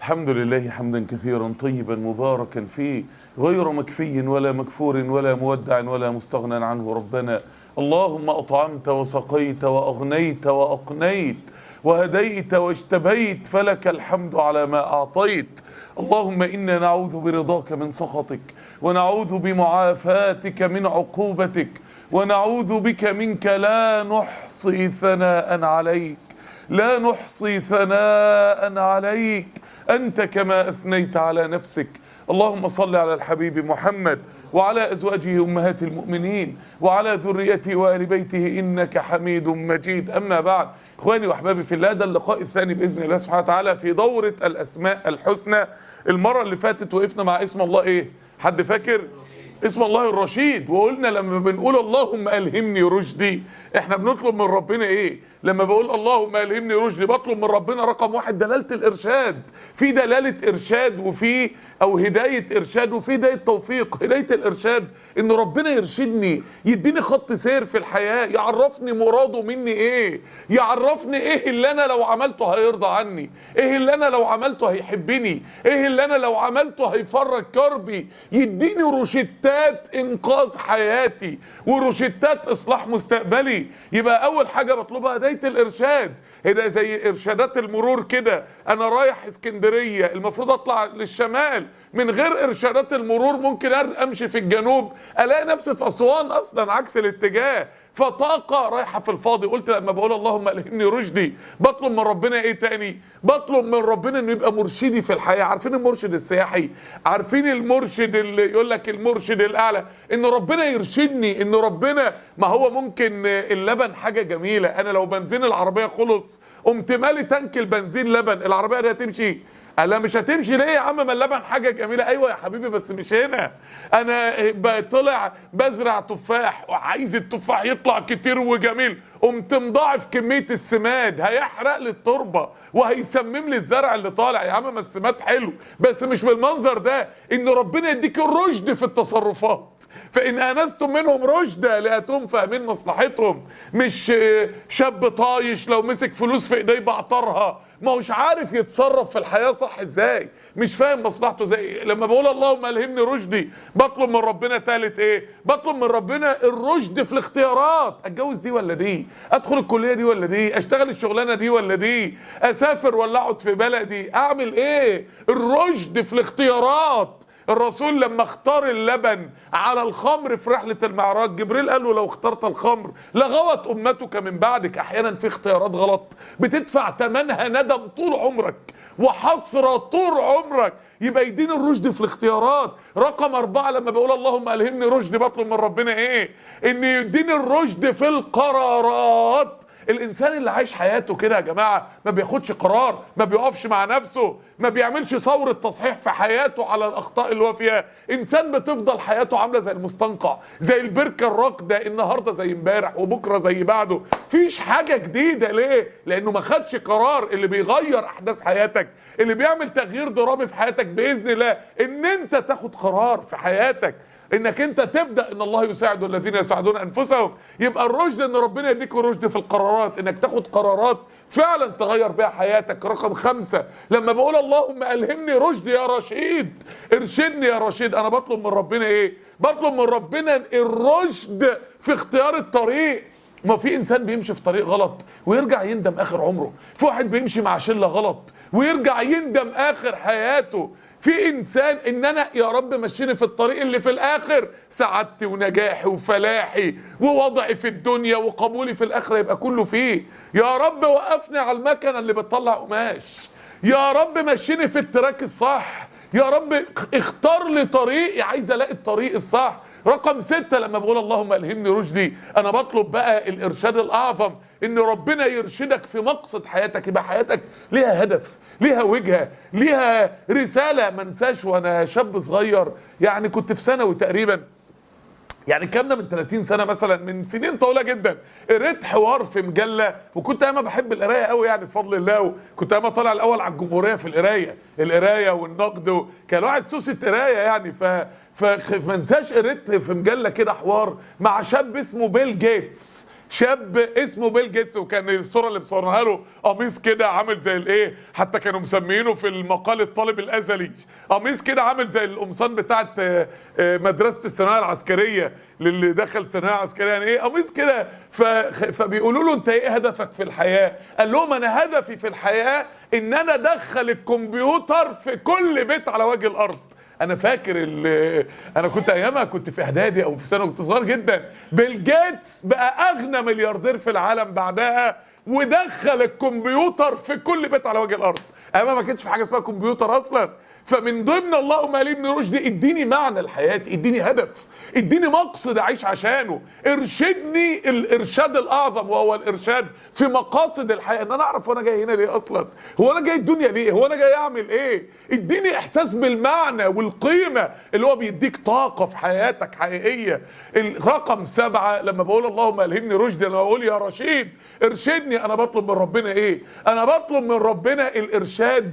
الحمد لله حمدا كثيرا طيبا مباركا فيه غير مكفي ولا مكفور ولا مودع ولا مستغنى عنه ربنا اللهم أطعمت وسقيت وأغنيت وأقنيت وهديت واجتبيت فلك الحمد على ما أعطيت اللهم إنا نعوذ برضاك من سخطك ونعوذ بمعافاتك من عقوبتك ونعوذ بك منك لا نحصي ثناء عليك لا نحصي ثناء عليك أنت كما أثنيت على نفسك اللهم صل على الحبيب محمد وعلى أزواجه أمهات المؤمنين وعلى ذريته وآل بيته إنك حميد مجيد أما بعد إخواني وأحبابي في الله ده اللقاء الثاني بإذن الله سبحانه وتعالى في دورة الأسماء الحسنى المرة اللي فاتت وقفنا مع اسم الله إيه حد فاكر اسم الله الرشيد وقلنا لما بنقول اللهم ألهمني رشدي احنا بنطلب من ربنا ايه لما بقول اللهم ألهمني رشدي بطلب من ربنا رقم واحد دلالة الإرشاد في دلالة إرشاد وفي أو هداية إرشاد وفي هداية توفيق هداية الإرشاد إن ربنا يرشدني يديني خط سير في الحياة يعرفني مراده مني ايه يعرفني ايه اللي أنا لو عملته هيرضى عني ايه اللي أنا لو عملته هيحبني ايه اللي أنا لو عملته هيفرج كربي يديني روشتات روشتات انقاذ حياتي وروشتات اصلاح مستقبلي يبقى اول حاجه بطلبها هدايه الارشاد هنا زي ارشادات المرور كده انا رايح اسكندريه المفروض اطلع للشمال من غير ارشادات المرور ممكن امشي في الجنوب الاقي نفسي في اسوان اصلا عكس الاتجاه فطاقه رايحه في الفاضي قلت لما بقول اللهم الهمني رشدي بطلب من ربنا ايه تاني بطلب من ربنا انه يبقى مرشدي في الحياه عارفين المرشد السياحي عارفين المرشد اللي يقول لك المرشد الاعلى ان ربنا يرشدني ان ربنا ما هو ممكن اللبن حاجه جميله انا لو بنزين العربيه خلص قمت مالي تانك البنزين لبن العربيه دي هتمشي لا مش هتمشي ليه يا عم ما اللبن حاجه جميله ايوه يا حبيبي بس مش هنا انا طلع بزرع تفاح وعايز التفاح يطلع كتير وجميل قمت مضاعف كميه السماد هيحرق لي التربه وهيسمم لي الزرع اللي طالع يا عم ما السماد حلو بس مش بالمنظر ده ان ربنا يديك الرشد في التصرفات فان انستم منهم رشدا لاتهم فاهمين مصلحتهم مش شاب طايش لو مسك فلوس في ايديه بعطرها ما هوش عارف يتصرف في الحياه صح ازاي مش فاهم مصلحته زي لما بقول اللهم الهمني رشدي بطلب من ربنا تالت ايه بطلب من ربنا الرشد في الاختيارات اتجوز دي ولا دي ادخل الكليه دي ولا دي اشتغل الشغلانه دي ولا دي اسافر ولا اقعد في بلدي اعمل ايه الرشد في الاختيارات الرسول لما اختار اللبن على الخمر في رحلة المعراج جبريل قال له لو اخترت الخمر لغوت أمتك من بعدك أحيانا في اختيارات غلط بتدفع ثمنها ندم طول عمرك وحسرة طول عمرك يبقى يديني الرشد في الاختيارات رقم أربعة لما بقول اللهم ألهمني رشد بطلب من ربنا إيه إن يديني الرشد في القرارات الانسان اللي عايش حياته كده يا جماعه ما بياخدش قرار ما بيقفش مع نفسه ما بيعملش ثوره تصحيح في حياته على الاخطاء اللي هو فيها انسان بتفضل حياته عامله زي المستنقع زي البركه الراكده النهارده زي امبارح وبكره زي بعده فيش حاجه جديده ليه لانه ما خدش قرار اللي بيغير احداث حياتك اللي بيعمل تغيير درامي في حياتك باذن الله ان انت تاخد قرار في حياتك انك انت تبدا ان الله يساعد الذين يساعدون انفسهم يبقى الرشد ان ربنا يديك الرشد في القرارات انك تاخد قرارات فعلا تغير بيها حياتك رقم خمسة لما بقول اللهم ألهمني رشد يا رشيد ارشدني يا رشيد انا بطلب من ربنا ايه بطلب من ربنا الرشد في اختيار الطريق ما في انسان بيمشي في طريق غلط ويرجع يندم اخر عمره في واحد بيمشي مع شله غلط ويرجع يندم اخر حياته في انسان ان انا يا رب مشيني في الطريق اللي في الاخر سعادتي ونجاحي وفلاحي ووضعي في الدنيا وقبولي في الاخره يبقى كله فيه يا رب وقفني على المكنه اللي بتطلع قماش يا رب مشيني في التراك الصح يا رب اختار لي طريقي عايز الاقي الطريق الصح رقم ستة لما بقول اللهم الهمني رشدي انا بطلب بقى الارشاد الاعظم ان ربنا يرشدك في مقصد حياتك يبقى حياتك ليها هدف ليها وجهة ليها رسالة ما انساش وانا شاب صغير يعني كنت في ثانوي تقريبا يعني الكلام ده من 30 سنه مثلا من سنين طويله جدا قريت حوار في مجله وكنت انا بحب القرايه قوي يعني بفضل الله وكنت انا طالع الاول على الجمهوريه في القرايه القرايه والنقد و... كان واحد سوسه قرايه يعني ف فما انساش قريت في مجله كده حوار مع شاب اسمه بيل جيتس شاب اسمه بيل جيتس وكان الصوره اللي مصورها له قميص كده عامل زي الايه حتى كانوا مسمينه في المقال الطالب الازلي قميص كده عامل زي القمصان بتاعت آه، آه، مدرسه الثانويه العسكريه للي دخل ثانويه عسكريه يعني ايه قميص كده ف- فبيقولوا له انت ايه هدفك في الحياه قال لهم انا هدفي في الحياه ان انا ادخل الكمبيوتر في كل بيت على وجه الارض انا فاكر ال- انا كنت ايامها كنت في اعدادي او في ثانوي كنت صغير جدا بيل جيتس بقى اغنى ملياردير في العالم بعدها ودخل الكمبيوتر في كل بيت على وجه الارض ايامها ما كانش في حاجه اسمها كمبيوتر اصلا فمن ضمن اللهم قال ابن رشدي اديني معنى لحياتي اديني هدف اديني مقصد اعيش عشانه ارشدني الارشاد الاعظم وهو الارشاد في مقاصد الحياه ان انا اعرف وانا جاي هنا ليه اصلا هو انا جاي الدنيا ليه هو انا جاي اعمل ايه اديني احساس بالمعنى والقيمه اللي هو بيديك طاقه في حياتك حقيقيه الرقم سبعة لما بقول اللهم الهمني رشدي لما بقول يا رشيد ارشدني انا بطلب من ربنا ايه انا بطلب من ربنا الارشاد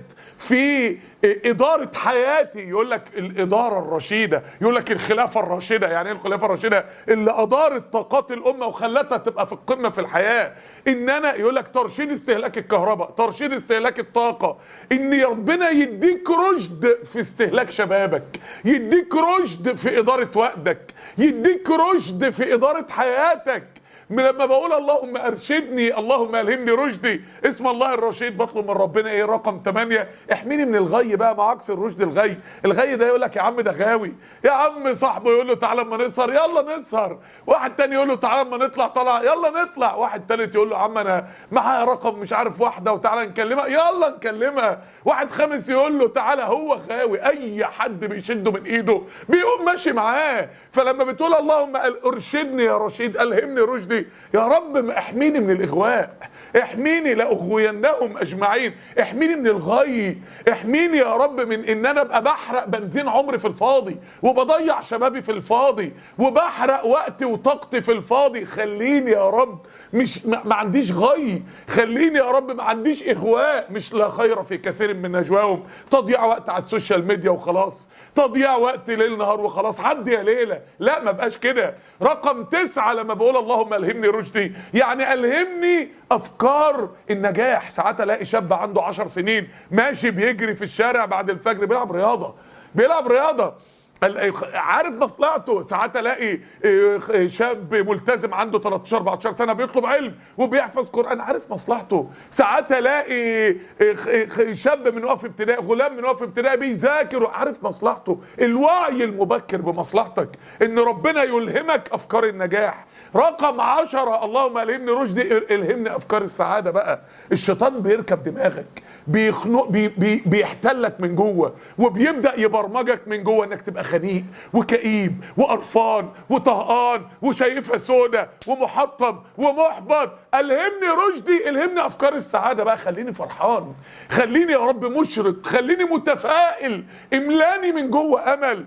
في إدارة حياتي يقول لك الإدارة الرشيدة يقول لك الخلافة الراشدة يعني إيه الخلافة الراشدة اللي أدارت طاقات الأمة وخلتها تبقى في القمة في الحياة إن أنا يقول لك ترشيد استهلاك الكهرباء ترشيد استهلاك الطاقة إن ربنا يديك رشد في استهلاك شبابك يديك رشد في إدارة وقتك يديك رشد في إدارة حياتك من لما بقول اللهم ارشدني اللهم الهمني رشدي اسم الله الرشيد بطلب من ربنا ايه رقم 8 احميني من الغي بقى مع عكس الرشد الغي الغي ده يقول لك يا عم ده غاوي يا عم صاحبه يقول له تعالى اما نسهر يلا نسهر واحد تاني يقول له تعالى اما نطلع طلع يلا نطلع واحد تالت يقول له يا عم انا معايا رقم مش عارف واحده وتعالى نكلمها يلا نكلمها واحد خامس يقول له تعالى هو غاوي اي حد بيشده من ايده بيقوم ماشي معاه فلما بتقول اللهم ارشدني يا رشيد الهمني رشدي يا رب احميني من الاغواء احميني لاغوينهم اجمعين احميني من الغي احميني يا رب من ان انا ابقى بحرق بنزين عمري في الفاضي وبضيع شبابي في الفاضي وبحرق وقتي وطاقتي في الفاضي خليني يا رب مش ما, ما عنديش غي خليني يا رب ما عنديش اغواء مش لا خير في كثير من نجواهم تضييع وقت على السوشيال ميديا وخلاص تضييع وقت ليل نهار وخلاص عدي يا ليله لا ما بقاش كده رقم تسعة لما بقول اللهم الهمني رشدي يعني الهمني افكار النجاح ساعات الاقي شاب عنده عشر سنين ماشي بيجري في الشارع بعد الفجر بيلعب رياضه بيلعب رياضه ال- عارف مصلحته ساعات الاقي إيه، شاب ملتزم عنده 13 14 سنه بيطلب علم وبيحفظ قران عارف مصلحته ساعات الاقي إيه، إيه، شاب من وقف ابتدائي غلام من وقف ابتدائي بيذاكر عارف مصلحته الوعي المبكر بمصلحتك ان ربنا يلهمك افكار النجاح رقم عشرة اللهم الهمني رشدي الهمني افكار السعاده بقى الشيطان بيركب دماغك بيخنق بي بي بيحتلك من جوه وبيبدا يبرمجك من جوه انك تبقى خنيق وكئيب وقرفان وطهقان وشايفها سودة ومحطم ومحبط الهمني رشدي الهمني افكار السعاده بقى خليني فرحان خليني يا رب مشرق خليني متفائل املاني من جوه امل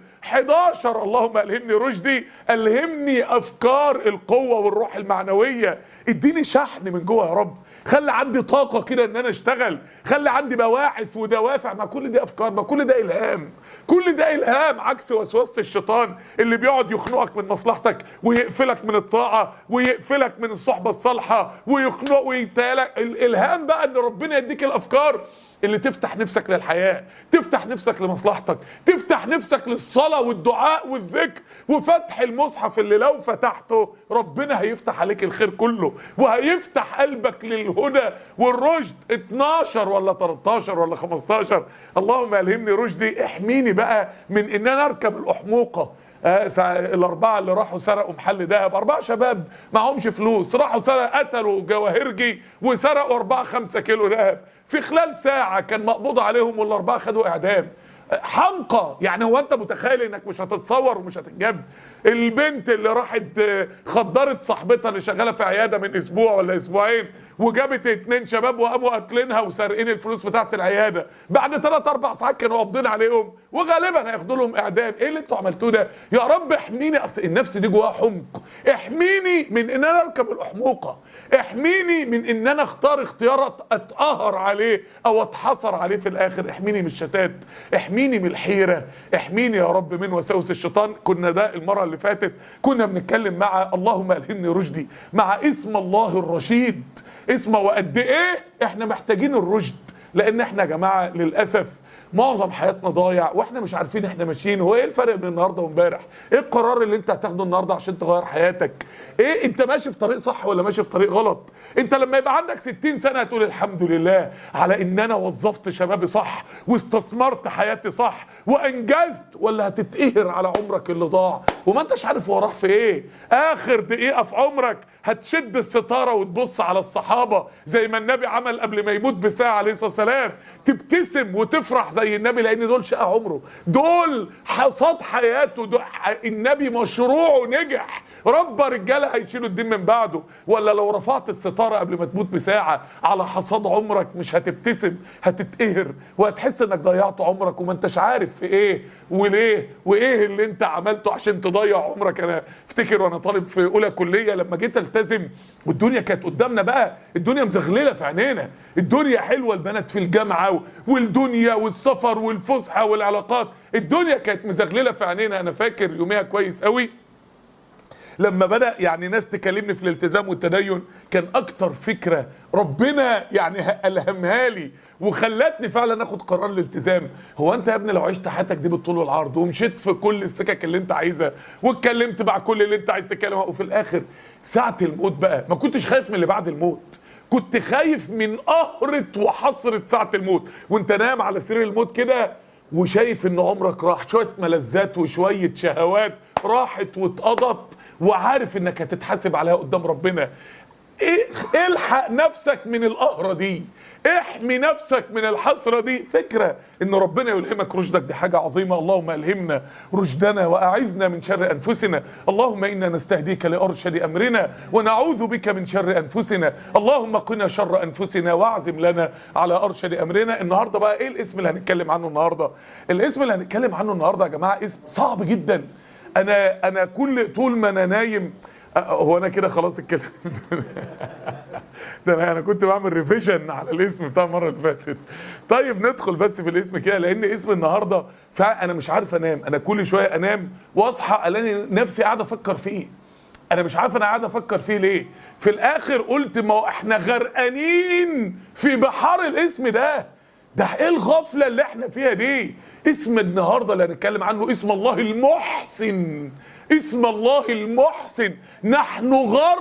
11 اللهم الهمني رشدي الهمني افكار القوه والروح المعنويه اديني شحن من جوه يا رب خلي عندي طاقه كده ان انا اشتغل خلي عندي بواعث ودوافع ما كل دي افكار ما كل ده الهام كل ده الهام عكس وسوسه الشيطان اللي بيقعد يخنقك من مصلحتك ويقفلك من الطاعه ويقفلك من الصحبه الصالحه ويخنق ويتالك الالهام بقى ان ربنا يديك الافكار اللي تفتح نفسك للحياة تفتح نفسك لمصلحتك تفتح نفسك للصلاة والدعاء والذكر وفتح المصحف اللي لو فتحته ربنا هيفتح عليك الخير كله وهيفتح قلبك للهدى والرشد 12 ولا 13 ولا 15 اللهم الهمني رشدي احميني بقى من ان انا اركب الاحموقه آه سا- الاربعه اللي راحوا سرقوا محل ذهب اربعه شباب معهمش فلوس راحوا سرق قتلوا جواهرجي وسرقوا اربعه خمسة كيلو ذهب في خلال ساعه كان مقبوض عليهم والاربعه خدوا اعدام حمقى يعني هو انت متخيل انك مش هتتصور ومش هتتجاب البنت اللي راحت آه، خدرت صاحبتها اللي شغاله في عياده من اسبوع ولا اسبوعين وجابت اتنين شباب وقاموا قاتلينها وسارقين الفلوس بتاعت العياده بعد ثلاث اربع ساعات كانوا قابضين عليهم وغالبا هياخدوا لهم اعدام ايه اللي انتوا عملتوه ده يا رب احميني اصل النفس دي جواها حمق احميني من ان انا اركب الاحموقه احميني من ان انا اختار اختيار أت- اتقهر عليه او اتحصر عليه في الاخر احميني من الشتات احميني احميني من الحيره احميني يا رب من وساوس الشيطان كنا ده المره اللي فاتت كنا بنتكلم مع اللهم الهمني رشدي مع اسم الله الرشيد اسمه وقد ايه احنا محتاجين الرشد لان احنا يا جماعه للاسف معظم حياتنا ضايع واحنا مش عارفين احنا ماشيين هو ايه الفرق بين النهارده وامبارح ايه القرار اللي انت هتاخده النهارده عشان تغير حياتك ايه انت ماشي في طريق صح ولا ماشي في طريق غلط انت لما يبقى عندك 60 سنه هتقول الحمد لله على ان انا وظفت شبابي صح واستثمرت حياتي صح وانجزت ولا هتتقهر على عمرك اللي ضاع وما انتش عارف هو راح في ايه اخر دقيقه في عمرك هتشد الستاره وتبص على الصحابه زي ما النبي عمل قبل ما يموت بساعه عليه الصلاه والسلام تبتسم وتفرح زي النبي لان دول شقى عمره دول حصاد حياته دول النبي مشروعه نجح رب رجاله هيشيلوا الدين من بعده ولا لو رفعت الستاره قبل ما تموت بساعه على حصاد عمرك مش هتبتسم هتتقهر وهتحس انك ضيعت عمرك وما انتش عارف في ايه وليه وايه اللي انت عملته عشان تضيع عمرك انا افتكر وانا طالب في اولى كليه لما جيت التزم والدنيا كانت قدامنا بقى الدنيا مزغلله في عينينا الدنيا حلوه البنات في الجامعه والدنيا والسفر والفسحه والعلاقات الدنيا كانت مزغلله في عينينا انا فاكر يوميها كويس قوي لما بدا يعني ناس تكلمني في الالتزام والتدين كان اكتر فكره ربنا يعني الهمها لي وخلتني فعلا اخد قرار الالتزام هو انت يا ابني لو عشت حياتك دي بالطول والعرض ومشيت في كل السكك اللي انت عايزها واتكلمت مع كل اللي انت عايز تتكلم وفي الاخر ساعه الموت بقى ما كنتش خايف من اللي بعد الموت كنت خايف من قهرة وحسرة ساعة الموت وانت نايم على سرير الموت كده وشايف ان عمرك راح شوية ملذات وشوية شهوات راحت واتقضت وعارف انك هتتحاسب عليها قدام ربنا إيه الحق نفسك من القهرة دي احمي نفسك من الحسرة دي فكرة ان ربنا يلهمك رشدك دي حاجة عظيمة اللهم الهمنا رشدنا واعذنا من شر انفسنا اللهم انا نستهديك لارشد امرنا ونعوذ بك من شر انفسنا اللهم قنا شر انفسنا واعزم لنا على ارشد امرنا النهاردة بقى ايه الاسم اللي هنتكلم عنه النهاردة الاسم اللي هنتكلم عنه النهاردة يا جماعة اسم صعب جدا انا انا كل طول ما انا نايم هو انا كده خلاص الكلام ده انا انا كنت بعمل ريفيجن على الاسم بتاع المره اللي فاتت طيب ندخل بس في الاسم كده لان اسم النهارده فانا مش عارف انام انا كل شويه انام واصحى الاقي نفسي قاعد افكر فيه انا مش عارف انا قاعد افكر فيه ليه في الاخر قلت ما هو احنا غرقانين في بحار الاسم ده ده ايه الغفله اللي احنا فيها دي اسم النهارده اللي هنتكلم عنه اسم الله المحسن اسم الله المحسن نحن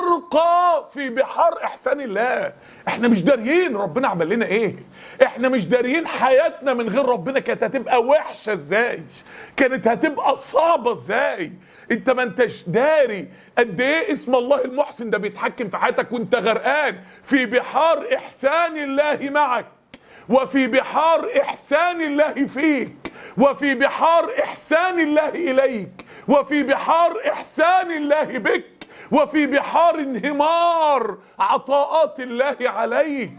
غرقى في بحار احسان الله احنا مش داريين ربنا عمل لنا ايه احنا مش داريين حياتنا من غير ربنا كانت هتبقى وحشه ازاي كانت هتبقى صعبه ازاي انت ما انتش داري قد ايه اسم الله المحسن ده بيتحكم في حياتك وانت غرقان في بحار احسان الله معك وفي بحار احسان الله فيك وفي بحار احسان الله اليك وفي بحار احسان الله بك وفي بحار انهمار عطاءات الله عليك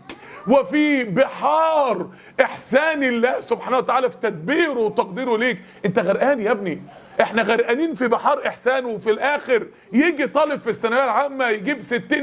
وفي بحار احسان الله سبحانه وتعالى في تدبيره وتقديره ليك انت غرقان يا ابني احنا غرقانين في بحار احسان وفي الاخر يجي طالب في الثانويه العامه يجيب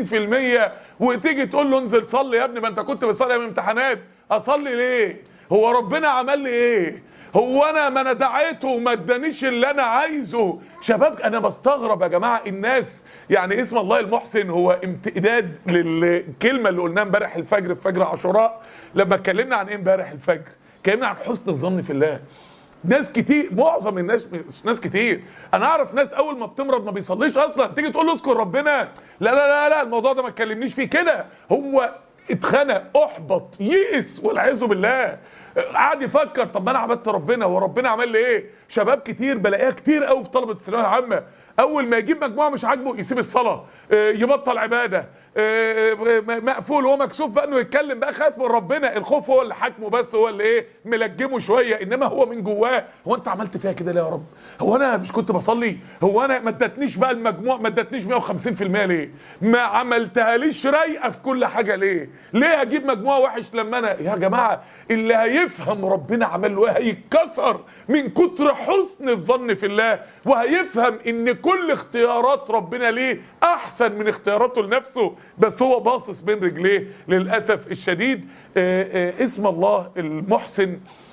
60% وتيجي تقول له انزل صلي يا ابني ما انت كنت بتصلي من امتحانات اصلي ليه هو ربنا عمل لي ايه هو انا ما انا دعيته وما ادانيش اللي انا عايزه شباب انا بستغرب يا جماعه الناس يعني اسم الله المحسن هو امتداد للكلمه اللي قلناها امبارح الفجر في فجر عاشوراء لما اتكلمنا عن ايه امبارح الفجر اتكلمنا عن حسن الظن في الله ناس كتير معظم الناس مش ناس كتير انا اعرف ناس اول ما بتمرض ما بيصليش اصلا تيجي تقول له اذكر ربنا لا لا لا لا الموضوع ده ما تكلمنيش فيه كده هو اتخنق احبط يئس والعياذ بالله قعد يفكر طب ما انا عبدت ربنا هو ربنا عمل لي ايه شباب كتير بلاقيها كتير قوي في طلبه الثانويه العامه اول ما يجيب مجموعه مش عاجبه يسيب الصلاه آه، يبطل عباده آه، م- مقفول هو مكسوف بقى انه يتكلم بقى خايف من ربنا الخوف هو اللي حاكمه بس هو اللي ايه ملجمه شويه انما هو من جواه هو انت عملت فيها كده ليه يا رب هو انا مش كنت بصلي هو انا ما ادتنيش بقى المجموع ما ادتنيش 150% ليه ما عملتهاليش رايقه في كل حاجه ليه ليه هجيب مجموع وحش لما انا يا جماعه اللي هيفهم ربنا عمل له ايه هيتكسر من كتر حسن الظن في الله وهيفهم ان كل اختيارات ربنا ليه احسن من اختياراته لنفسه بس هو باصص بين رجليه للاسف الشديد آه، آه، اسم الله المحسن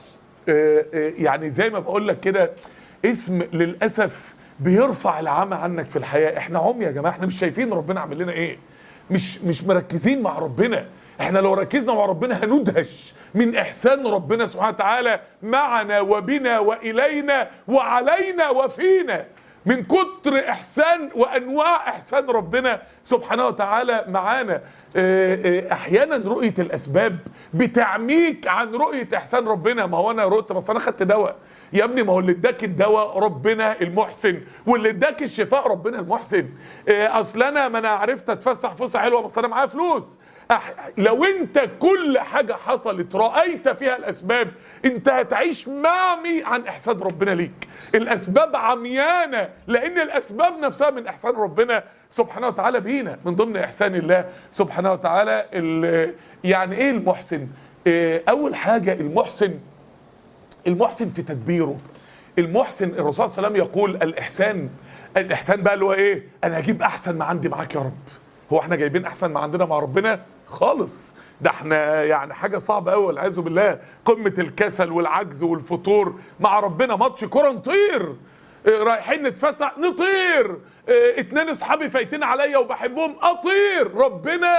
آه، آه، يعني زي ما بقول لك كده اسم للاسف بيرفع العمى عنك في الحياه احنا عمي يا جماعه احنا مش شايفين ربنا عامل لنا ايه مش مش مركزين مع ربنا احنا لو ركزنا مع ربنا هندهش من احسان ربنا سبحانه وتعالى معنا وبنا والينا وعلينا وفينا من كتر احسان وانواع احسان ربنا سبحانه وتعالى معانا آه، آه، احيانا رؤيه الاسباب بتعميك عن رؤيه احسان ربنا ما هو انا رؤيت بس انا خدت دواء يا ابني ما هو اللي اداك الدواء ربنا المحسن واللي اداك الشفاء ربنا المحسن آه، اصل انا ما انا عرفت اتفسح فسحه حلوه بس انا معايا فلوس أح... لو انت كل حاجه حصلت رايت فيها الاسباب انت هتعيش معمي عن احسان ربنا ليك الاسباب عميانه لان الاسباب نفسها من احسان ربنا سبحانه وتعالى بينا من ضمن احسان الله سبحانه وتعالى ال- يعني ايه المحسن آه، اول حاجه المحسن المحسن في تدبيره المحسن الرسول صلى الله عليه وسلم يقول الاحسان الاحسان بقى اللي هو ايه انا هجيب احسن ما عندي معاك يا رب هو احنا جايبين احسن ما عندنا مع ربنا خالص ده احنا يعني حاجه صعبه قوي والعياذ بالله قمه الكسل والعجز والفتور مع ربنا ماتش كوره نطير اه، رايحين نتفسح نطير اه، اتنين اصحابي فايتين عليا وبحبهم اطير ربنا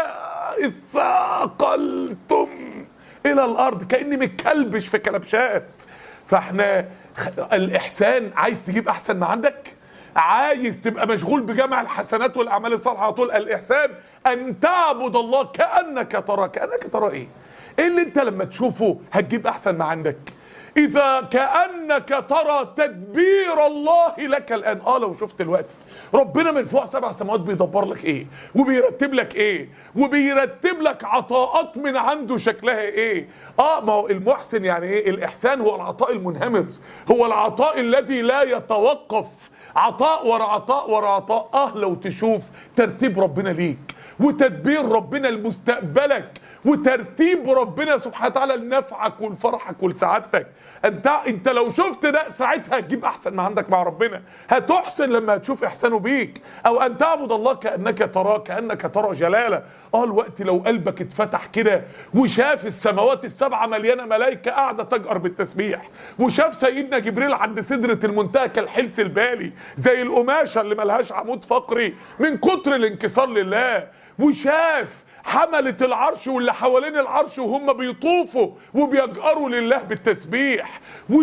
اثاقلتم الى الارض كاني متكلبش في كلبشات فاحنا خ- الاحسان عايز تجيب احسن ما عندك عايز تبقى مشغول بجمع الحسنات والاعمال الصالحه على طول الاحسان ان تعبد الله كانك ترى كانك ترى ايه ايه اللي انت لما تشوفه هتجيب احسن ما عندك اذا كانك ترى تدبير الله لك الان اه لو شفت دلوقتي ربنا من فوق سبع سماوات بيدبر لك ايه وبيرتب لك ايه وبيرتب لك عطاءات من عنده شكلها ايه اه ما هو المحسن يعني ايه الاحسان هو العطاء المنهمر هو العطاء الذي لا يتوقف عطاء ورا عطاء ورا عطاء اه لو تشوف ترتيب ربنا ليك وتدبير ربنا لمستقبلك وترتيب ربنا سبحانه وتعالى لنفعك ولفرحك ولسعادتك انت انت لو شفت ده ساعتها هتجيب احسن ما عندك مع ربنا هتحسن لما هتشوف احسانه بيك او ان تعبد الله كانك تراه كانك ترى جلاله اه الوقت لو قلبك اتفتح كده وشاف السماوات السبعه مليانه ملائكه قاعده تجأر بالتسبيح وشاف سيدنا جبريل عند سدره المنتهى كالحلس البالي زي القماشه اللي ملهاش عمود فقري من كتر الانكسار لله وشاف حملة العرش واللي حوالين العرش وهم بيطوفوا وبيجأروا لله بالتسبيح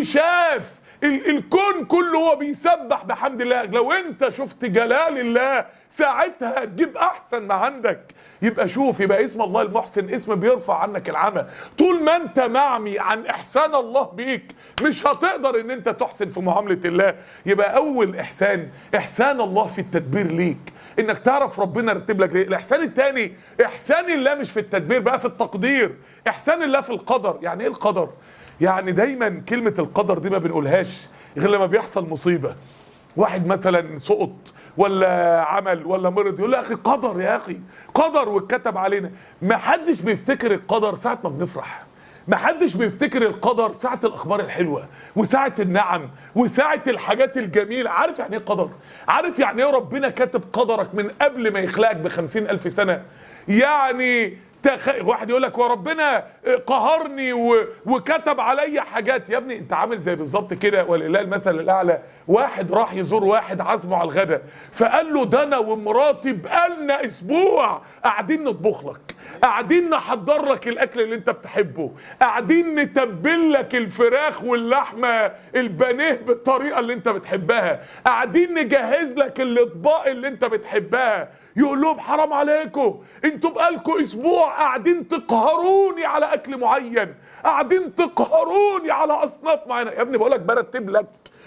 وشاف ال- الكون كله هو بيسبح بحمد الله لو انت شفت جلال الله ساعتها هتجيب احسن ما عندك يبقى شوف يبقى اسم الله المحسن اسم بيرفع عنك العمى طول ما انت معمي عن احسان الله بيك مش هتقدر ان انت تحسن في معاملة الله يبقى اول احسان احسان الله في التدبير ليك انك تعرف ربنا رتب لك ليه الاحسان الثاني احسان الله مش في التدبير بقى في التقدير احسان الله في القدر يعني ايه القدر يعني دايما كلمة القدر دي ما بنقولهاش غير لما بيحصل مصيبة واحد مثلا سقط ولا عمل ولا مرض يقول يا اخي قدر يا اخي قدر واتكتب علينا ما حدش بيفتكر القدر ساعة ما بنفرح ما حدش بيفتكر القدر ساعة الأخبار الحلوة وساعة النعم وساعة الحاجات الجميلة عارف يعني ايه قدر عارف يعني ايه ربنا كاتب قدرك من قبل ما يخلقك بخمسين ألف سنة يعني تخ... واحد يقول لك وربنا قهرني و... وكتب عليا حاجات يا ابني انت عامل زي بالظبط كده ولله المثل الاعلى واحد راح يزور واحد عزمه على الغداء فقال له ده انا ومراتي بقالنا اسبوع قاعدين نطبخ لك قاعدين نحضر لك الاكل اللي انت بتحبه قاعدين نتبل لك الفراخ واللحمه البانيه بالطريقه اللي انت بتحبها قاعدين نجهز لك الاطباق اللي انت بتحبها يقول لهم حرام عليكم انتوا بقالكم اسبوع قاعدين تقهروني على اكل معين قاعدين تقهروني على اصناف معينه يا ابني بقول لك برتب لك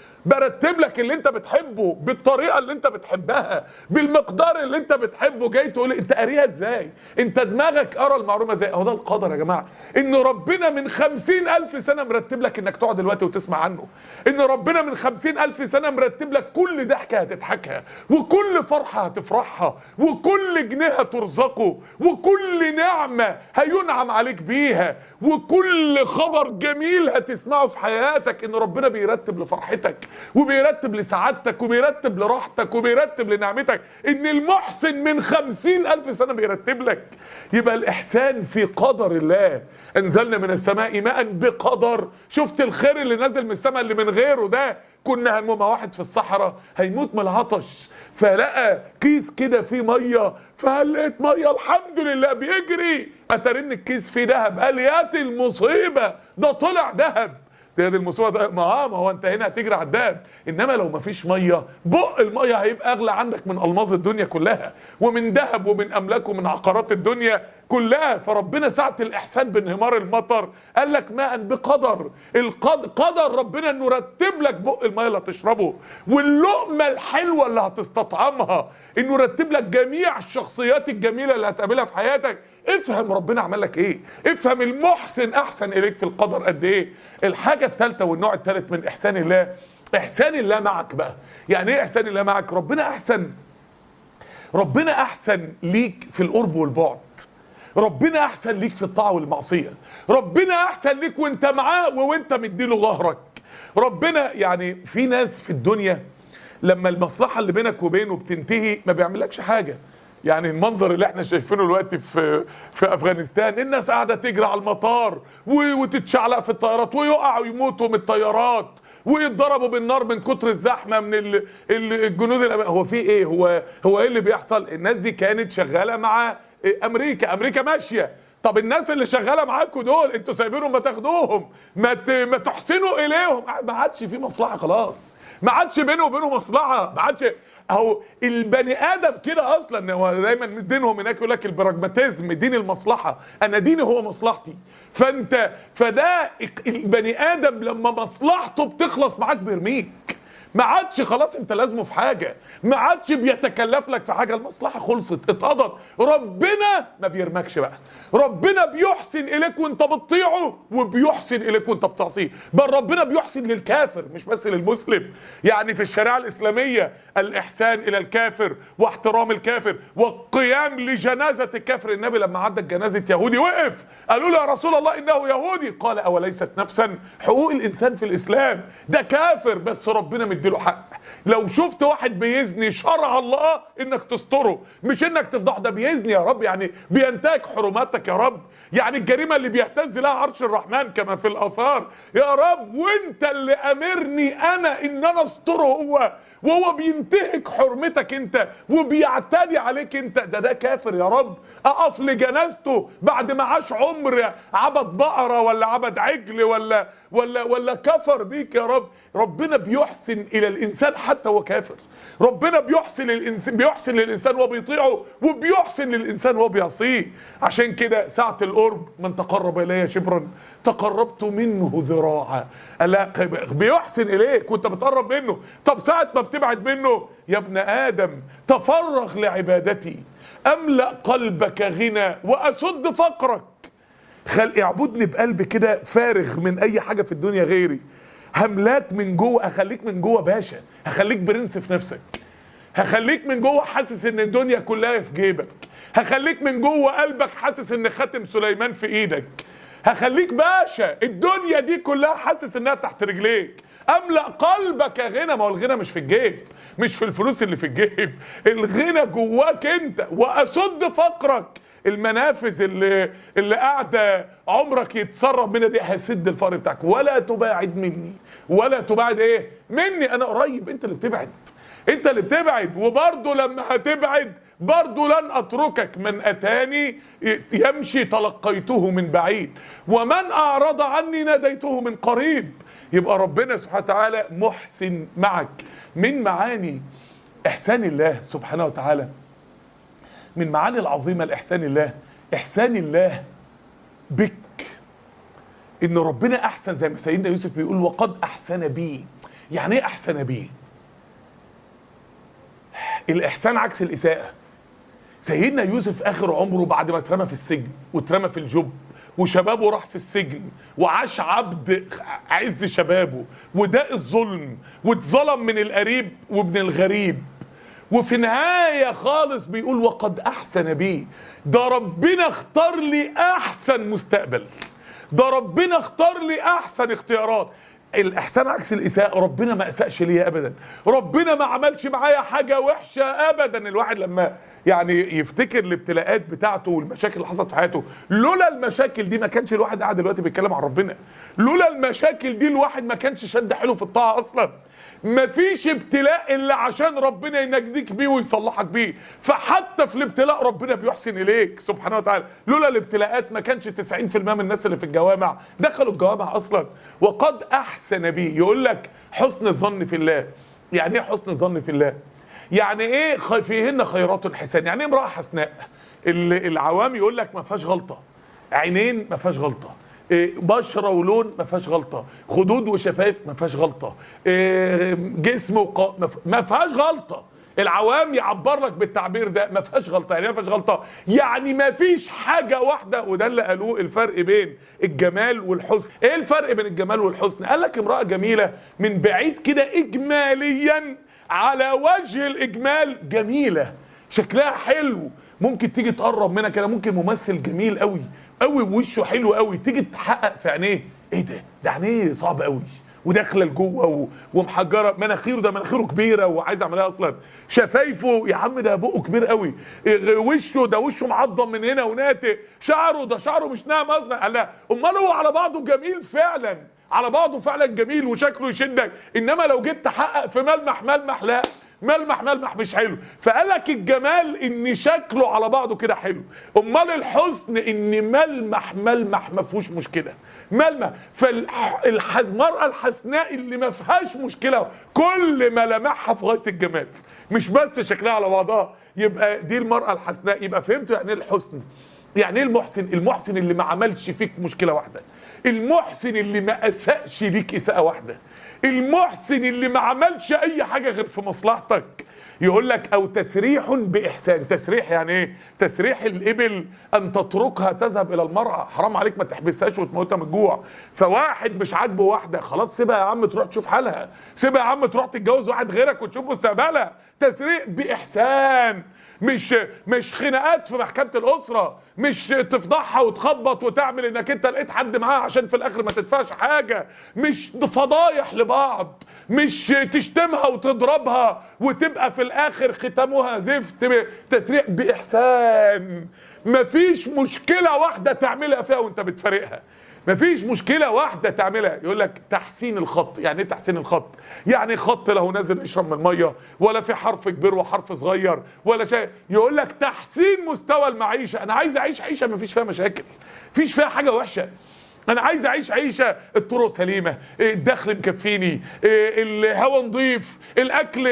برتب لك اللي انت بتحبه بالطريقه اللي انت بتحبها بالمقدار اللي انت بتحبه جاي تقول لي انت قاريها ازاي انت دماغك قرا المعلومه ازاي اهو ده القدر يا جماعه ان ربنا من خمسين الف سنه مرتب لك انك تقعد دلوقتي وتسمع عنه ان ربنا من خمسين الف سنه مرتب لك كل ضحكه هتضحكها وكل فرحه هتفرحها وكل جنيه هترزقه وكل نعمه هينعم عليك بيها وكل خبر جميل هتسمعه في حياتك ان ربنا بيرتب لفرحتك وبيرتب لسعادتك وبيرتب لراحتك وبيرتب لنعمتك ان المحسن من خمسين الف سنة بيرتب لك يبقى الاحسان في قدر الله انزلنا من السماء ماء بقدر شفت الخير اللي نازل من السماء اللي من غيره ده كنا هنموت واحد في الصحراء هيموت من العطش فلقى كيس كده فيه ميه فقال لقيت ميه الحمد لله بيجري اترن الكيس فيه ذهب قال ياتي المصيبه ده طلع ذهب دي المصيبه ده ما اه ما هو انت هنا هتجري على الدهب انما لو ما فيش ميه بق الميه هيبقى اغلى عندك من الماظ الدنيا كلها ومن ذهب ومن املاك ومن عقارات الدنيا كلها فربنا ساعه الاحسان بانهمار المطر قال لك ماء بقدر القدر قدر ربنا انه رتب لك بق الميه اللي هتشربه واللقمه الحلوه اللي هتستطعمها انه رتب لك جميع الشخصيات الجميله اللي هتقابلها في حياتك افهم ربنا عمل لك ايه افهم المحسن احسن اليك في القدر قد ايه الحاجه الثالثه والنوع الثالث من احسان الله احسان الله معك بقى يعني ايه احسان الله معك ربنا احسن ربنا احسن ليك في القرب والبعد ربنا احسن ليك في الطاعه والمعصيه ربنا احسن ليك وانت معاه وانت مديله ظهرك ربنا يعني في ناس في الدنيا لما المصلحه اللي بينك وبينه بتنتهي ما بيعملكش حاجه يعني المنظر اللي احنا شايفينه دلوقتي في في افغانستان الناس قاعده تجري على المطار و- وتتشعلق في الطيارات ويقعوا يموتوا من الطيارات ويتضربوا بالنار من كتر الزحمه من ال- ال- الجنود الأم- هو في ايه هو هو ايه اللي بيحصل الناس دي كانت شغاله مع امريكا امريكا ماشيه طب الناس اللي شغاله معاكم دول انتوا سايبينهم ما تاخدوهم ما ت- ما تحسنوا اليهم ما عادش في مصلحه خلاص ما عادش بينه وبينه مصلحه ما عادش اهو البني ادم كده اصلا هو دايما دينهم هناك يقول لك البراجماتيزم دين المصلحه انا ديني هو مصلحتي فانت فده البني ادم لما مصلحته بتخلص معاك بيرميك ما عادش خلاص انت لازمه في حاجه ما عادش بيتكلف لك في حاجه المصلحه خلصت اتقضت ربنا ما بيرمكش بقى ربنا بيحسن اليك وانت بتطيعه وبيحسن اليك وانت بتعصيه بل ربنا بيحسن للكافر مش بس للمسلم يعني في الشريعه الاسلاميه الاحسان الى الكافر واحترام الكافر والقيام لجنازه الكافر النبي لما عدت جنازه يهودي وقف قالوا له يا رسول الله انه يهودي قال اوليست نفسا حقوق الانسان في الاسلام ده كافر بس ربنا مديله حق لو شفت واحد بيزني شرع الله انك تستره مش انك تفضح ده بيزني يا رب يعني بينتهك حرماتك يا رب يعني الجريمه اللي بيهتز لها عرش الرحمن كما في الاثار يا رب وانت اللي امرني انا ان انا استره هو وهو بينتهك حرمتك انت وبيعتدي عليك انت ده ده كافر يا رب اقف لجنازته بعد ما عاش عمر عبد بقره ولا عبد عجل ولا ولا ولا كفر بيك يا رب ربنا بيحسن الى الانسان حتى هو كافر ربنا بيحسن للانسان بيحسن للانسان وهو بيطيعه وبيحسن للانسان وهو بيعصيه عشان كده ساعه القرب من تقرب الي شبرا تقربت منه ذراعا لا بيحسن اليك وانت بتقرب منه طب ساعه ما بتبعد منه يا ابن ادم تفرغ لعبادتي املا قلبك غنى واسد فقرك خل اعبدني بقلب كده فارغ من اي حاجه في الدنيا غيري هملاك من جوه اخليك من جوه باشا هخليك برنس في نفسك هخليك من جوه حاسس ان الدنيا كلها في جيبك هخليك من جوه قلبك حاسس ان خاتم سليمان في ايدك هخليك باشا الدنيا دي كلها حاسس انها تحت رجليك املا قلبك غنى ما هو الغنى مش في الجيب مش في الفلوس اللي في الجيب الغنى جواك انت واسد فقرك المنافذ اللي اللي قاعده عمرك يتسرب منها دي هسد الفقر بتاعك ولا تباعد مني ولا تباعد ايه مني انا قريب انت اللي بتبعد انت اللي بتبعد وبرضه لما هتبعد برضه لن اتركك من اتاني يمشي تلقيته من بعيد ومن اعرض عني ناديته من قريب يبقى ربنا سبحانه وتعالى محسن معك من معاني احسان الله سبحانه وتعالى من معاني العظيمة لإحسان الله إحسان الله بك إن ربنا أحسن زي ما سيدنا يوسف بيقول وقد أحسن بي يعني إيه أحسن بي الإحسان عكس الإساءة سيدنا يوسف آخر عمره بعد ما اترمى في السجن واترمى في الجب وشبابه راح في السجن وعاش عبد عز شبابه وده الظلم واتظلم من القريب وابن الغريب وفي نهاية خالص بيقول وقد أحسن بي ده ربنا اختار لي أحسن مستقبل ده ربنا اختار لي أحسن اختيارات الاحسان عكس الاساءه ربنا ما اساش ليا ابدا ربنا ما عملش معايا حاجه وحشه ابدا الواحد لما يعني يفتكر الابتلاءات بتاعته والمشاكل اللي حصلت في حياته لولا المشاكل دي ما كانش الواحد قاعد دلوقتي بيتكلم عن ربنا لولا المشاكل دي الواحد ما كانش شد حيله في الطاعه اصلا مفيش ابتلاء الا عشان ربنا ينجديك بيه ويصلحك بيه فحتى في الابتلاء ربنا بيحسن اليك سبحانه وتعالى لولا الابتلاءات ما كانش 90% من الناس اللي في الجوامع دخلوا الجوامع اصلا وقد احسن بيه يقول لك حسن الظن في الله يعني ايه حسن الظن في الله يعني ايه خ- فيهن خيرات حسان يعني ايه امراه حسناء ال- العوام يقول لك ما فيهاش غلطه عينين ما فيهاش غلطه إيه، بشره ولون ما فيهاش غلطه خدود وشفايف ما فيهاش غلطه إيه، جسم وق... ما ف- ما فيهاش غلطه العوام يعبر لك بالتعبير ده ما فيهاش غلطه يعني إيه ما فيهاش غلطه يعني ما فيش حاجه واحده وده اللي قالوه الفرق بين الجمال والحسن ايه الفرق بين الجمال والحسن قال لك امراه جميله من بعيد كده اجماليا على وجه الاجمال جميله شكلها حلو ممكن تيجي تقرب منها كده ممكن ممثل جميل قوي قوي ووشه حلو قوي تيجي تحقق في عينيه ايه ده ده عينيه صعب قوي وداخله لجوه و- ومحجره مناخيره ده مناخيره كبيره وعايز اعملها اصلا شفايفه يا عم ده بقه كبير قوي إيه وشه ده وشه معضم من هنا وناتئ شعره ده شعره مش ناعم اصلا قال لا امال هو على بعضه جميل فعلا على بعضه فعلا جميل وشكله يشدك انما لو جيت تحقق في ملمح ملمح لا ملمح ملمح مش حلو فقال لك الجمال ان شكله على بعضه كده حلو امال الحسن ان ملمح ملمح ما فيهوش مشكله ملمح فالمراه الحسناء اللي ما فيهاش مشكله كل ملامحها في غايه الجمال مش بس شكلها على بعضها يبقى دي المراه الحسناء يبقى فهمتوا يعني ايه الحسن يعني ايه المحسن المحسن اللي ما عملش فيك مشكله واحده المحسن اللي ما اساءش ليك اساءه واحده المحسن اللي ما عملش اي حاجه غير في مصلحتك يقول لك او تسريح باحسان تسريح يعني ايه تسريح الابل ان تتركها تذهب الى المرعى حرام عليك ما تحبسهاش وتموتها من الجوع فواحد مش عاجبه واحده خلاص سيبها يا عم تروح تشوف حالها سيبها يا عم تروح تتجوز واحد غيرك وتشوف مستقبلها تسريح باحسان مش مش خناقات في محكمه الاسره مش تفضحها وتخبط وتعمل انك انت لقيت حد معاها عشان في الاخر ما تدفعش حاجه مش فضايح لبعض مش تشتمها وتضربها وتبقى في الاخر ختامها زفت تسريع باحسان مفيش مشكله واحده تعملها فيها وانت بتفارقها مفيش مشكلة واحدة تعملها يقول لك تحسين الخط يعني ايه تحسين الخط يعني خط له نازل يشرب من المية ولا في حرف كبير وحرف صغير ولا شيء يقول لك تحسين مستوى المعيشة انا عايز اعيش عيشة مفيش فيها مشاكل مفيش فيها حاجة وحشة انا عايز اعيش عيشه الطرق سليمه الدخل مكفيني الهواء نظيف الاكل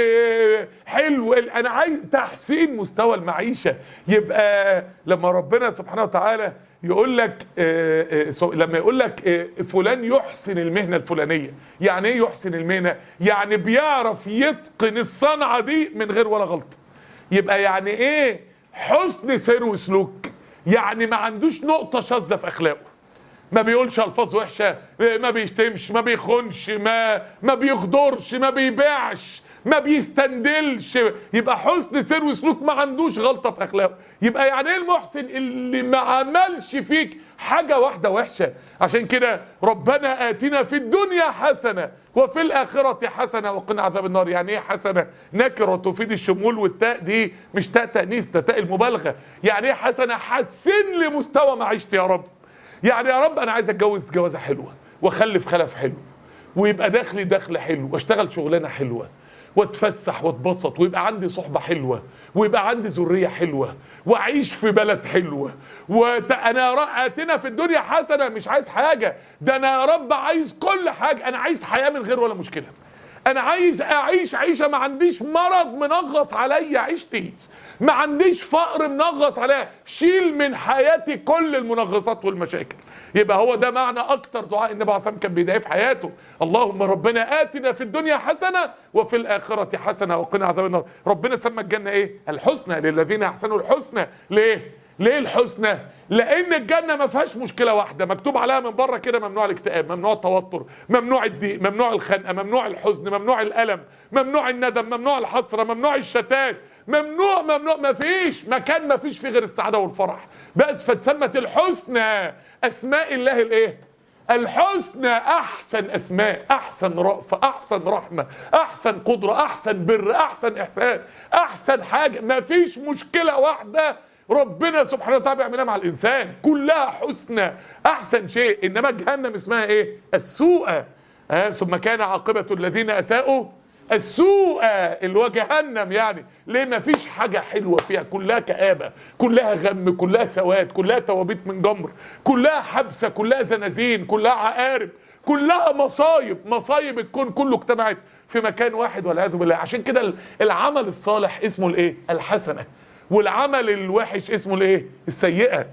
حلو انا عايز تحسين مستوى المعيشه يبقى لما ربنا سبحانه وتعالى يقول لك آه، آه، سو- لما يقول لك آه، فلان يحسن المهنه الفلانيه يعني ايه يحسن المهنه يعني بيعرف يتقن الصنعه دي من غير ولا غلطه يبقى يعني ايه حسن سير وسلوك يعني ما عندوش نقطه شاذه في اخلاقه ما بيقولش الفاظ وحشه ما بيشتمش ما بيخونش ما ما بيغدرش ما بيبيعش ما بيستندلش يبقى حسن سير وسلوك ما عندوش غلطه في اخلاقه يبقى يعني ايه المحسن اللي ما عملش فيك حاجه واحده وحشه عشان كده ربنا اتنا في الدنيا حسنه وفي الاخره حسنه وقنا عذاب النار يعني ايه حسنه نكره تفيد الشمول والتاء دي مش تاء تانيث ده تاء المبالغه يعني ايه حسنه حسن لي مستوى معيشتي يا رب يعني يا رب انا عايز اتجوز جوازه حلوه واخلف خلف حلو ويبقى دخلي دخل حلو واشتغل شغلانه حلوه واتفسح واتبسط ويبقى عندي صحبه حلوه ويبقى عندي ذريه حلوه واعيش في بلد حلوه وانا يا رب اتنا في الدنيا حسنه مش عايز حاجه ده انا يا رب عايز كل حاجه انا عايز حياه من غير ولا مشكله انا عايز اعيش عيشه ما عنديش مرض منغص عليا عيشتي ما عنديش فقر منغص عليا شيل من حياتي كل المنغصات والمشاكل يبقى هو ده معنى اكتر دعاء النبي عليه الصلاه والسلام كان بيدعي في حياته اللهم ربنا اتنا في الدنيا حسنه وفي الاخره حسنه وقنا عذاب النار ربنا سمى الجنه ايه الحسنى للذين احسنوا الحسنى ليه ليه الحسنى؟ لأن الجنة ما فيهاش مشكلة واحدة، مكتوب عليها من بره كده ممنوع الاكتئاب، ممنوع التوتر، ممنوع الضيق، ممنوع الخنقة، ممنوع الحزن، ممنوع الألم، ممنوع الندم، ممنوع الحسرة، ممنوع الشتات، ممنوع ممنوع ما فيش مكان ما فيش فيه غير السعادة والفرح، بس فتسمت الحسنى أسماء الله الإيه؟ الحسنى احسن اسماء احسن رأفة احسن رحمة احسن قدرة احسن بر احسن احسان احسن حاجة ما فيش مشكلة واحدة ربنا سبحانه وتعالى بيعملها مع الانسان كلها حسنى احسن شيء انما جهنم اسمها ايه السوء آه ثم كان عاقبة الذين اساءوا السوء اللي هو جهنم يعني ليه ما فيش حاجة حلوة فيها كلها كآبة كلها غم كلها سواد كلها توابيت من جمر كلها حبسة كلها زنازين كلها عقارب كلها مصايب مصايب الكون كله اجتمعت في مكان واحد والعياذ بالله عشان كده العمل الصالح اسمه الايه الحسنة والعمل الوحش اسمه الايه السيئة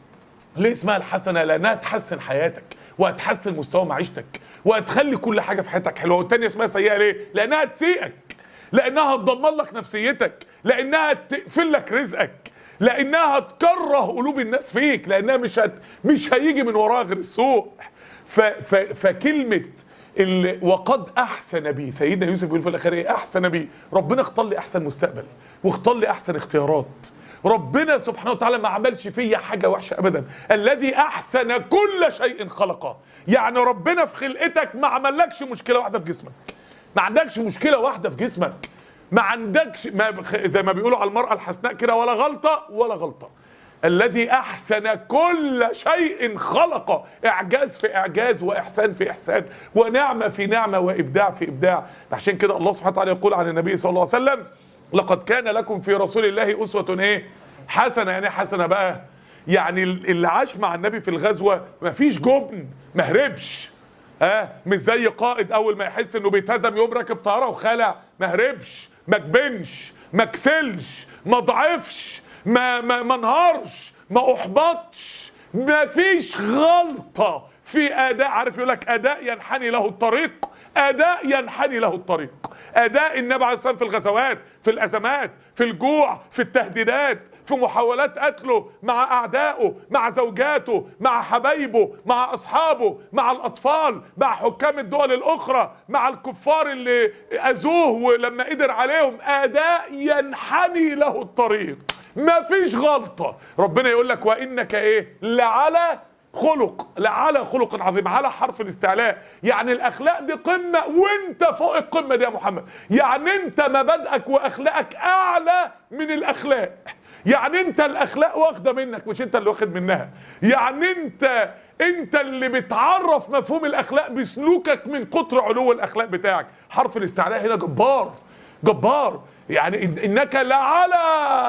ليه اسمها الحسنة لانها تحسن حياتك وهتحسن مستوى معيشتك وهتخلي كل حاجه في حياتك حلوه والتانيه اسمها سيئه ليه؟ لانها تسيئك لانها هتدمر لك نفسيتك لانها تقفل لك رزقك لانها هتكره قلوب الناس فيك لانها مش هت... مش هيجي من وراها غير السوء ف... ف... فكلمه ال... وقد احسن بي سيدنا يوسف بيقول في الاخر ايه احسن بي ربنا اختار لي احسن مستقبل واختار لي احسن اختيارات ربنا سبحانه وتعالى ما عملش فيا حاجة وحشة أبدا الذي أحسن كل شيء خلقه يعني ربنا في خلقتك ما عملكش مشكلة واحدة في جسمك ما عندكش مشكلة واحدة في جسمك ما عندكش ما زي ما بيقولوا على المرأة الحسناء كده ولا غلطة ولا غلطة الذي أحسن كل شيء خلقه إعجاز في إعجاز وإحسان في إحسان ونعمة في نعمة وإبداع في إبداع عشان كده الله سبحانه وتعالى يقول عن النبي صلى الله عليه وسلم لقد كان لكم في رسول الله أسوة إيه حسنة يعني حسنة بقى يعني اللي عاش مع النبي في الغزوة مفيش جبن ما هربش ها آه مش زي قائد اول ما يحس انه بيتهزم يقوم راكب طياره وخلع ما هربش ما جبنش ما كسلش ما ضعفش ما ما ما انهارش ما احبطش ما فيش غلطه في اداء عارف يقول لك اداء ينحني له الطريق اداء ينحني له الطريق اداء النبي عليه الصلاه والسلام في الغزوات في الازمات في الجوع في التهديدات في محاولات قتله مع اعدائه مع زوجاته مع حبايبه مع اصحابه مع الاطفال مع حكام الدول الاخرى مع الكفار اللي اذوه ولما قدر عليهم اداء ينحني له الطريق ما فيش غلطه ربنا يقول لك وانك ايه لعلى خلق لعلى خلق عظيم على حرف الاستعلاء يعني الاخلاق دي قمه وانت فوق القمه دي يا محمد يعني انت مبادئك واخلاقك اعلى من الاخلاق يعني انت الاخلاق واخده منك مش انت اللي واخد منها يعني انت انت اللي بتعرف مفهوم الاخلاق بسلوكك من كتر علو الاخلاق بتاعك حرف الاستعلاء هنا جبار جبار يعني انك لعلى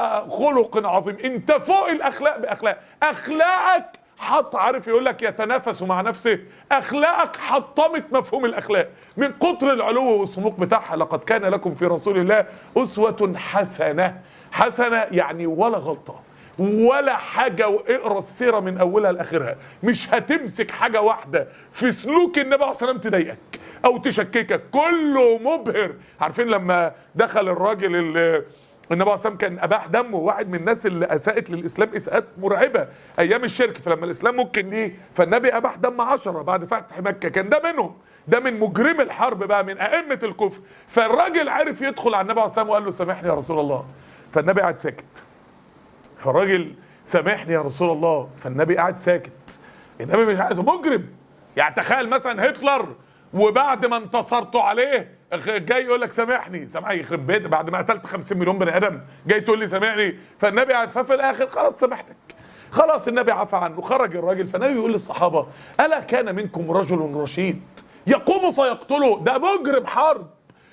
خلق عظيم انت فوق الاخلاق باخلاق اخلاقك حط عارف يقول لك يتنافس مع نفسه اخلاقك حطمت مفهوم الاخلاق من كتر العلو والسموق بتاعها لقد كان لكم في رسول الله اسوه حسنه حسنه يعني ولا غلطه ولا حاجة واقرا السيرة من أولها لآخرها مش هتمسك حاجة واحدة في سلوك النبي عليه الصلاة والسلام تضايقك أو تشككك كله مبهر عارفين لما دخل الراجل اللي النبي عليه الصلاه كان اباح دمه واحد من الناس اللي اساءت للاسلام اساءات مرعبه ايام الشرك فلما الاسلام ممكن ليه فالنبي اباح دم عشرة بعد فتح مكه كان ده منهم ده من مجرم الحرب بقى من ائمه الكفر فالراجل عرف يدخل على النبي عليه الصلاه وقال له سامحني يا رسول الله فالنبي قاعد ساكت فالراجل سامحني يا رسول الله فالنبي قاعد ساكت النبي مش عايز مجرم يعني تخيل مثلا هتلر وبعد ما انتصرتوا عليه جاي يقول لك سامحني سامحني يخرب بيت بعد ما قتلت 50 مليون بني ادم جاي تقول لي سامحني فالنبي قاعد ففي الاخر خلاص سامحتك خلاص النبي عفى عنه خرج الراجل فالنبي يقول للصحابه الا كان منكم رجل رشيد يقوم فيقتله ده مجرم حرب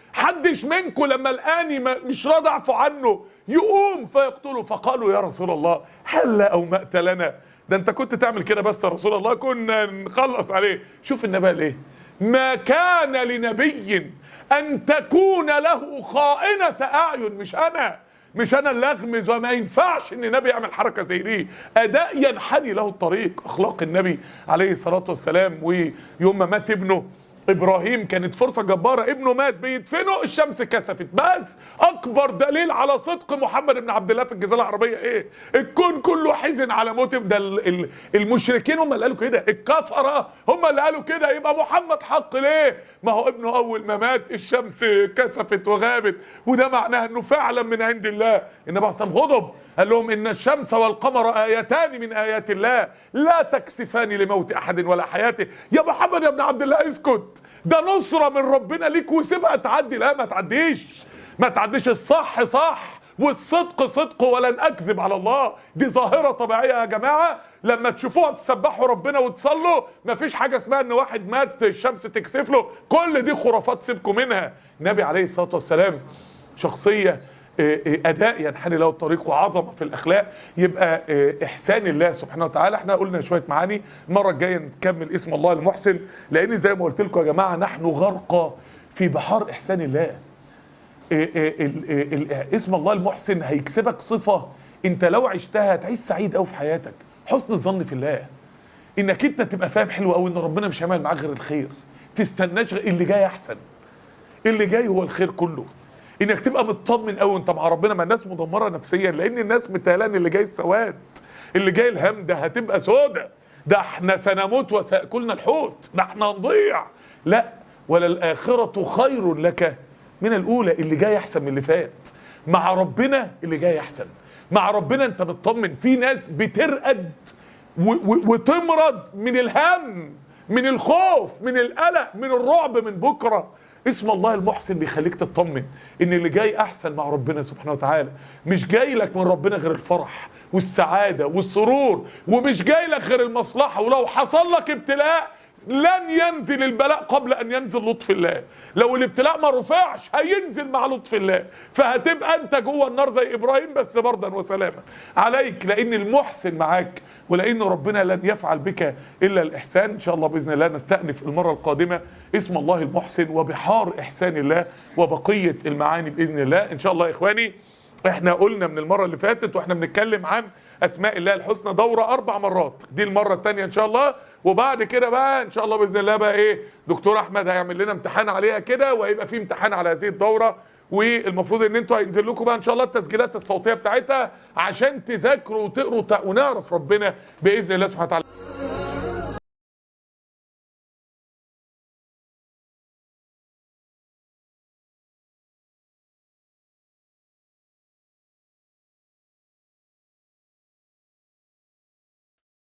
حدش منكم لما الاني مش راضي اعفو عنه يقوم فيقتله فقالوا يا رسول الله هلا او مأت لنا ده انت كنت تعمل كده بس يا رسول الله كنا نخلص عليه شوف النبي قال ايه ما كان لنبي ان تكون له خائنة اعين مش انا مش انا اللي اغمز وما ينفعش ان النبي يعمل حركه زي دي اداء ينحني له الطريق اخلاق النبي عليه الصلاه والسلام ويوم ما مات ابنه ابراهيم كانت فرصه جباره ابنه مات بيدفنه الشمس كسفت بس اكبر دليل على صدق محمد بن عبد الله في الجزيره العربيه ايه الكون كله حزن على موت ده المشركين هم اللي قالوا كده الكفره هم اللي قالوا كده يبقى محمد حق ليه ما هو ابنه اول ما مات الشمس كسفت وغابت وده معناه انه فعلا من عند الله النبي عليه الصلاه غضب قال لهم ان الشمس والقمر ايتان من ايات الله لا تكسفان لموت احد ولا حياته يا محمد يا ابن عبد الله اسكت ده نصرة من ربنا ليك وسيبها تعدي لا ما تعديش ما تعديش الصح صح والصدق صدق ولن اكذب على الله دي ظاهره طبيعيه يا جماعه لما تشوفوها تسبحوا ربنا وتصلوا مفيش حاجه اسمها ان واحد مات الشمس تكسف له كل دي خرافات سيبكم منها النبي عليه الصلاه والسلام شخصيه آه، آه، اداء ينحني له الطريق وعظمه في الاخلاق يبقى آه، احسان الله سبحانه وتعالى احنا قلنا شويه معاني المره الجايه نكمل اسم الله المحسن لان زي ما قلت لكم يا جماعه نحن غرقى في بحار احسان الله إيه إيه ال- إيه ال- اسم الله المحسن هيكسبك صفة انت لو عشتها هتعيش سعيد قوي في حياتك حسن الظن في الله انك انت تبقى فاهم حلو قوي ان ربنا مش هيعمل معاك غير الخير تستناش غير اللي جاي احسن اللي جاي هو الخير كله انك تبقى مطمن قوي انت مع ربنا ما الناس مدمره نفسيا لان الناس متهيألها ان اللي جاي السواد اللي جاي الهم ده هتبقى سودة ده احنا سنموت وسيأكلنا الحوت ده احنا هنضيع لا ولا الآخرة خير لك من الأولى اللي جاي أحسن من اللي فات مع ربنا اللي جاي أحسن مع ربنا أنت مطمن في ناس بترقد و- و- وتمرض من الهم من الخوف من القلق من الرعب من بكره اسم الله المحسن بيخليك تطمن ان اللي جاي احسن مع ربنا سبحانه وتعالى مش جاي لك من ربنا غير الفرح والسعاده والسرور ومش جاي لك غير المصلحه ولو حصل لك ابتلاء لن ينزل البلاء قبل ان ينزل لطف الله لو الابتلاء ما رفعش هينزل مع لطف الله فهتبقى انت جوه النار زي ابراهيم بس بردا وسلاما عليك لان المحسن معاك ولان ربنا لن يفعل بك الا الاحسان ان شاء الله باذن الله نستأنف المره القادمه اسم الله المحسن وبحار احسان الله وبقيه المعاني باذن الله ان شاء الله يا اخواني احنا قلنا من المره اللي فاتت واحنا بنتكلم عن اسماء الله الحسنى دوره اربع مرات دي المره الثانيه ان شاء الله وبعد كده بقى ان شاء الله باذن الله بقى ايه دكتور احمد هيعمل لنا امتحان عليها كده وهيبقى في امتحان على هذه الدوره والمفروض ان انتوا هينزل لكم بقى ان شاء الله التسجيلات الصوتيه بتاعتها عشان تذاكروا وتقروا وتع- ونعرف ربنا باذن الله سبحانه وتعالى